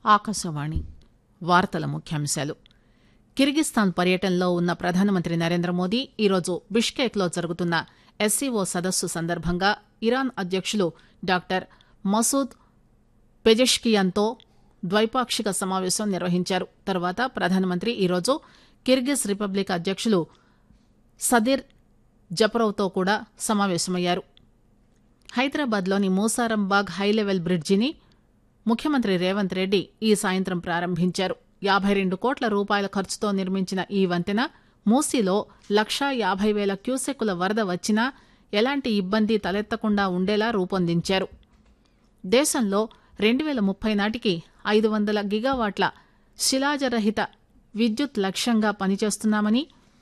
ఆకాశవాణి వార్తల ముఖ్యాంశాలు కిర్గిస్థాన్ పర్యటనలో ఉన్న ప్రధానమంత్రి నరేంద్ర మోదీ ఈరోజు బిష్కేక్ లో జరుగుతున్న ఎస్సీఓ సదస్సు సందర్భంగా ఇరాన్ అధ్యకులు డాక్టర్ మసూద్ పెజెష్కియాన్తో ద్వైపాక్షిక సమావేశం నిర్వహించారు తర్వాత ప్రధానమంత్రి ఈరోజు కిర్గిజ్ రిపబ్లిక్ అధ్యకులు సదిర్ జపరోవ్తో కూడా సమావేశమయ్యారు హైదరాబాద్లోని మూసారంబాగ్ హైలెవెల్ బ్రిడ్జిని ముఖ్యమంత్రి రేవంత్ రెడ్డి ఈ సాయంత్రం ప్రారంభించారు యాబై రెండు కోట్ల రూపాయల ఖర్చుతో నిర్మించిన ఈ వంతెన మూసీలో లక్షా యాబై పేల క్యూసెక్కుల వరద వచ్చినా ఎలాంటి ఇబ్బంది తలెత్తకుండా ఉండేలా రూపొందించారు దేశంలో రెండు పేల ముప్పై నాటికి ఐదు వందల గిగావాట్ల శిలాజరహిత విద్యుత్ లక్ష్యంగా పనిచేస్తున్నామని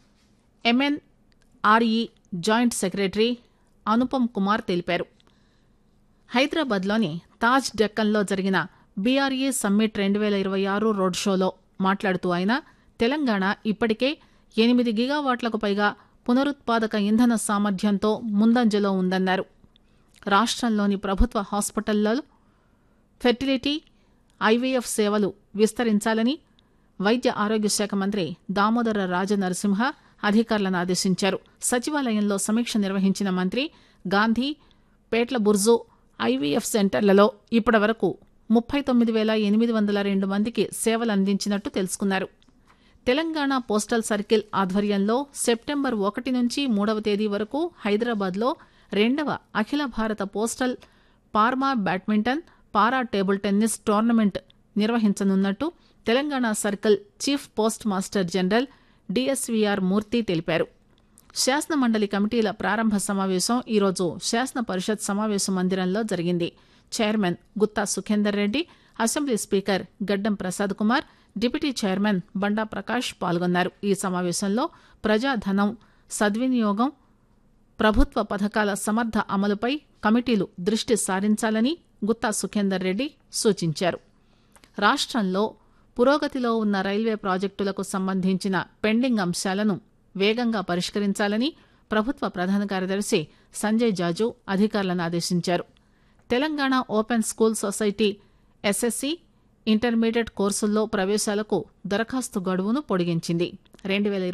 MNRE joint secretary Anupam Kumar తెలిపారు హైదరాబాద్లోని తాజ్ డెక్కన్లో జరిగిన బీఆర్ఈ సమ్మిట్ రెండు పేల ఇరవై ఆరు రోడ్ షోలో మాట్లాడుతూ ఆయన తెలంగాణ ఇప్పటికే ఎనిమిది గిగావాట్లకు పైగా పునరుత్పాదక ఇంధన సామర్థ్యంతో ముందంజలో ఉందన్నారు రాష్టంలోని ప్రభుత్వ హాస్పిటళ్లలో ఫెర్టిలిటీ ఐవీఎఫ్ సేవలు విస్తరించాలని వైద్య ఆరోగ్య శాఖ మంత్రి దామోదర రాజనరసింహ అధికారులను ఆదేశించారు సచివాలయంలో సమీక్ష నిర్వహించిన మంత్రి గాంధీ పేట్ల బుర్జు ఐవీఎఫ్ సెంటర్లలో ఇప్పటి వరకు ముప్పై తొమ్మిది పేల ఎనిమిది వందల రెండు మందికి సేవలు అందించినట్టు తెలుసుకున్నారు తెలంగాణ పోస్టల్ సర్కిల్ ఆధ్వర్యంలో సెప్టెంబర్ ఒకటి నుంచి మూడవ తేదీ వరకు హైదరాబాద్లో రెండవ అఖిల భారత పోస్టల్ పార్మా badminton para table tennis tournament నిర్వహించనున్నట్టు Telangana circle chief postmaster general DSVR Murthy తెలిపారు శాసన మండలి కమిటీల ప్రారంభ సమావేశం ఈరోజు శాసన పరిషత్ సమావేశ మందిరంలో జరిగింది chairman Gutha Sukender Reddy assembly speaker Gaddam Prasad Kumar deputy chairman Banda Prakash పాల్గొన్నారు ఈ సమావేశంలో ప్రజాధనం సద్వినియోగం ప్రభుత్వ పథకాల సమర్థ అమలుపై కమిటీలు దృష్టి సారించాలని గుత్తా సుఖేందర్ రెడ్డి సూచించారు రాష్టంలో పురోగతిలో ఉన్న రైల్వే ప్రాజెక్టులకు సంబంధించిన పెండింగ్ అంశాలను వేగంగా పరిష్కరించాలని ప్రభుత్వ ప్రధాన కార్యదర్శి సంజయ్ జాజు అధికారులను ఆదేశించారు Telangana open school society SSC intermediate కోర్సుల్లో ప్రవేశాలకు దరఖాస్తు గడువును పొడిగించింది రెండు